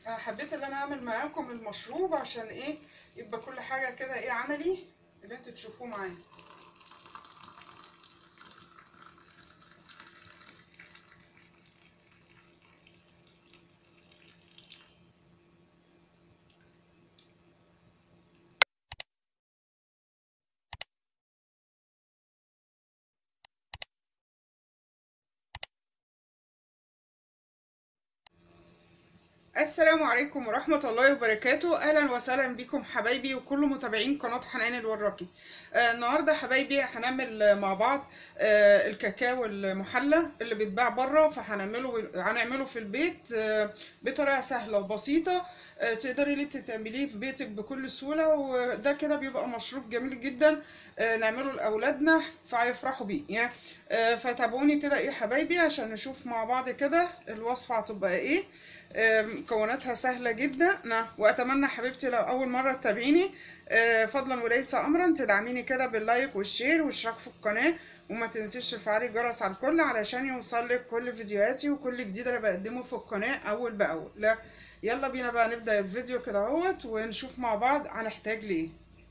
أنا حبيت ان انا اعمل معاكم المشروب عشان ايه يبقى كل حاجه كده ايه عملي اللي انتوا تشوفوه معايا السلام عليكم ورحمة الله وبركاته أهلا وسهلا بكم حبايبي وكل متابعين قناة حنان الوراقي آه النهاردة حبايبي هنعمل مع بعض آه الكاكاو المحلى اللي بيتباع بره فهنعمله هنعمله في البيت آه بطريقة سهلة وبسيطة آه تقدري انت تعمليه في بيتك بكل سهولة وده كده بيبقى مشروب جميل جدا آه نعمله لأولادنا فهيفرحوا بيه يعني آه فتابعوني كده ايه حبايبي عشان نشوف مع بعض كده الوصفة هتبقى ايه مكوناتها سهلة جدا نعم وأتمنى حبيبتي لو أول مرة تتابعيني فضلا وليس أمرا تدعميني كده باللايك والشير والاشتراك في القناة وما تنسيش تفعلي الجرس على الكل علشان يوصلك كل فيديوهاتي وكل جديد أنا بقدمه في القناة أول بأول لا يلا بينا بقى نبدأ الفيديو كده اهوت ونشوف مع بعض هنحتاج لإيه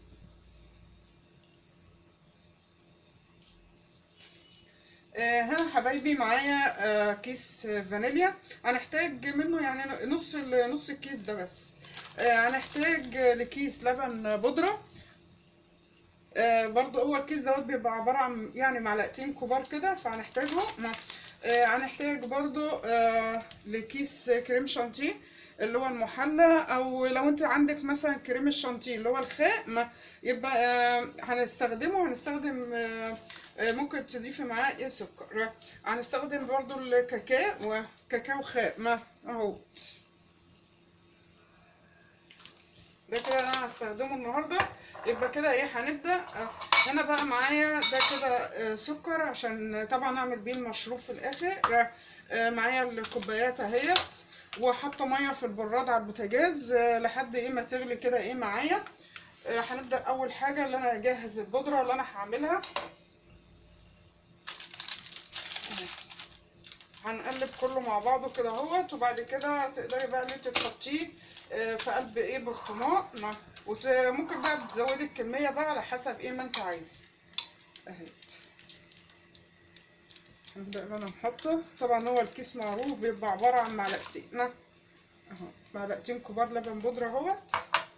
هنا حبايبي معايا كيس فانيليا هنحتاج منه يعني نص نص الكيس ده بس هنحتاج لكيس لبن بودرة برضو هو الكيس دوت بيبقى عبارة عن يعني معلقتين كبار كده فهنحتاجهم هنحتاج برضو لكيس كريم شانتيه اللي هو المحلى او لو انت عندك مثلا كريم الشانتيه اللي هو الخام يبقى هنستخدمه هنستخدم ممكن تضيفي معاه ايه سكر هنستخدم برضو الكاكاو وكاكاو خام اهوت ده كده انا هستخدمه النهارده يبقى كده ايه هنبدا هنا بقى معايا ده كده سكر عشان طبعا اعمل بيه المشروب في الاخر معايا الكوبايات اهيت وحاطه ميه في البراد على البوتاجاز لحد ايه ما تغلي كده ايه معايا هنبدا اول حاجه اللي انا اجهز البودره اللي انا هعملها هنقلب كله مع بعضه كده اهوت وبعد كده تقدري بقى اللي انت تحطيه في قلب ايه برطمان وممكن بقى تزودي الكميه بقى على حسب ايه ما انت عايزه اهيت نبدا بقى نحطه طبعا هو الكيس معروف بيبقى عباره عن معلقتين اهو معلقتين كبار لبن بودره اهوت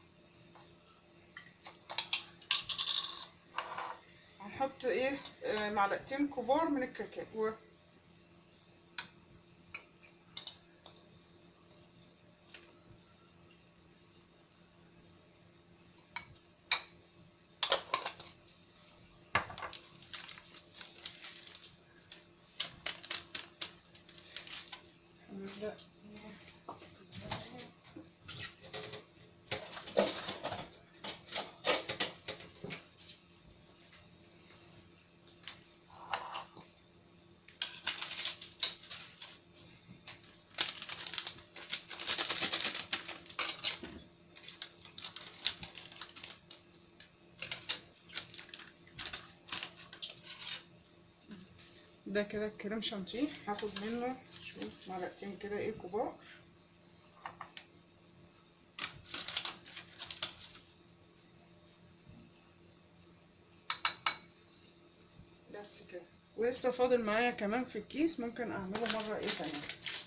هنحط ايه آه معلقتين كبار من الكاكاو نبدأ ده كده الكريم شانتيه هاخد منه شوف معلقتين كده ايه كبار بس كده ولسه فاضل معايا كمان في الكيس ممكن اعمله مره ايه تانية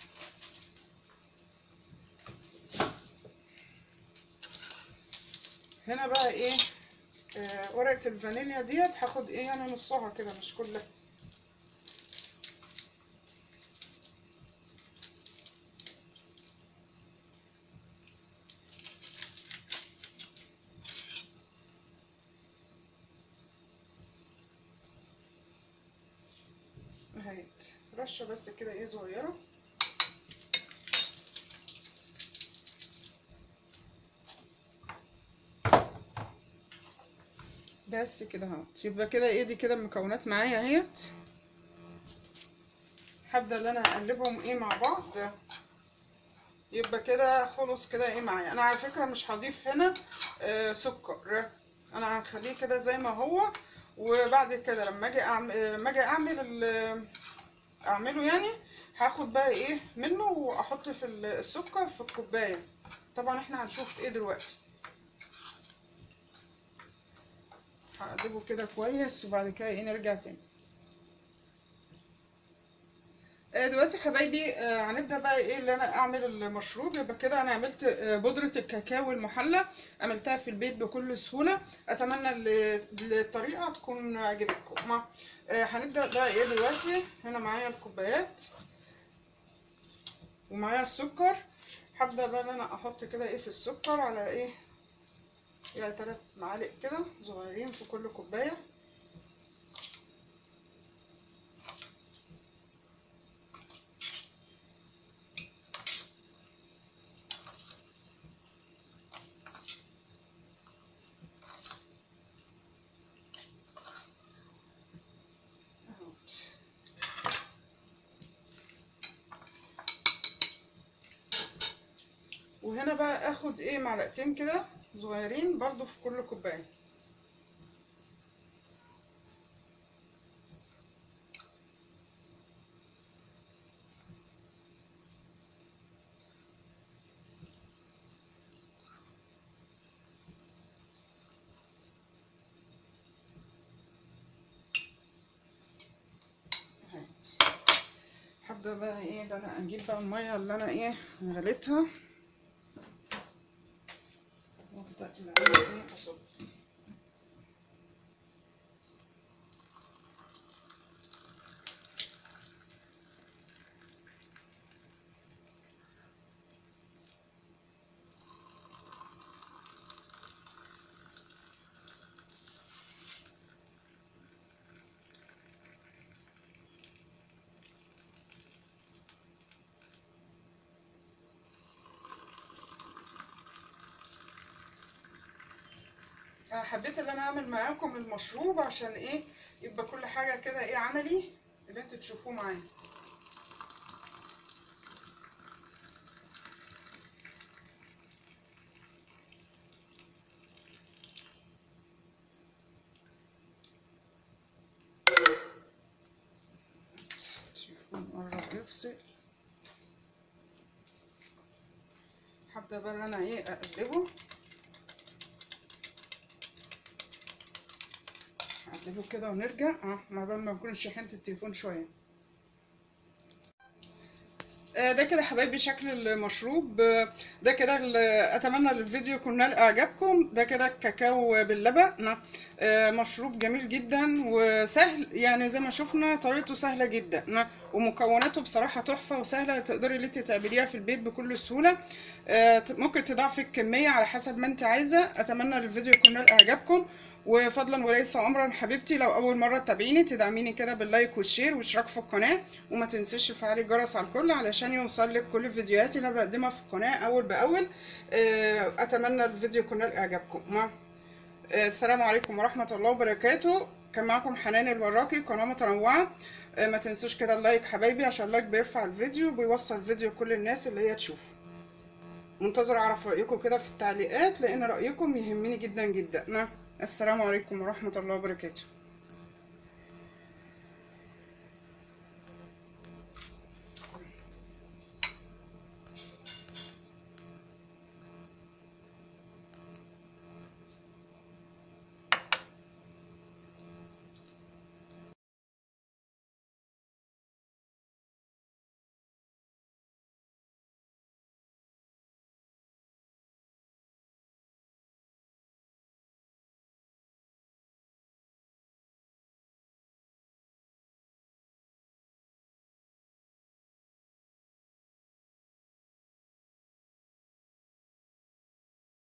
هنا بقى ايه آه ورقه الفانيليا ديت هاخد ايه يعني نصها كده مش كلها اهيت رشه بس كده ايه صغيره بس كده اهوت يبقى كده ايه دي كده المكونات معايا اهيت هبدا ان انا اقلبهم ايه مع بعض يبقى كده خلص كده ايه معايا انا على فكره مش هضيف هنا آه سكر انا هخليه كده زي ما هو وبعد كده لما اجي اعمل لما اجي اعمل اعمله يعني هاخد بقى ايه منه واحط في السكر في الكوبايه طبعا احنا هنشوف ايه دلوقتي هقلبه كده كويس وبعد كده ايه نرجع تاني آه، دلوقتي حبايبي آه، هنبدا بقى ايه اللي انا اعمل المشروب يبقى كده انا عملت آه، بودره الكاكاو المحلى عملتها في البيت بكل سهوله اتمنى ال- الطريقه تكون عجبتكم ما- آه، هنبدا بقى ايه دلوقتي هنا معايا الكوبايات ومعايا السكر هبدا بقى ان انا احط كده ايه في السكر على ايه يعني تلات معالق كده صغيرين في كل كوبايه اهوت. وهنا بقى اخد ايه معلقتين كده صغيرين برضو في كل كوبايه اهيت. هبدا بقى ايه ده انا اجيب بقى الميه اللي انا ايه غليتها وابدا ان انا ايه اصب أنا حبيت ان انا اعمل معاكم المشروب عشان ايه يبقى كل حاجه كده ايه عملي اللي انتوا تشوفوه معايا التليفون قرب يفصل هبدا بقى ان انا ايه اقلبه هقلبه كده ونرجع اه مع بال ما نكون شحنت التليفون شويه آه، ده كده حبايبي شكل المشروب آه، ده كده ال- اتمنى الفيديو يكون نال اعجابكم ده كده الكاكاو باللبن آه، مشروب جميل جدا وسهل يعني زي ما شفنا طريقته سهله جدا ومكوناته بصراحه تحفه وسهله تقدري اللي انت تعمليها في البيت بكل سهوله آه، ممكن تضاعفي الكميه على حسب ما انت عايزه اتمنى الفيديو يكون نال اعجابكم وفضلا وليس امرا حبيبتي لو اول مره تتابعيني تدعميني كده باللايك والشير واشتراك في القناه وما تنسيش تفعلي الجرس على الكل علشان يوصل لك كل الفيديوهات اللي انا بقدمها في القناه اول باول آه، اتمنى الفيديو يكون نال اعجابكم مع- آه، السلام عليكم ورحمه الله وبركاته كان معكم حنان الوراقي قناه متنوعه آه، ما تنسوش كده اللايك حبايبي عشان اللايك بيرفع الفيديو وبيوصل الفيديو لكل الناس اللي هي تشوفه منتظر اعرف رايكم كده في التعليقات لان رايكم يهمني جدا جدا السلام عليكم ورحمه الله وبركاته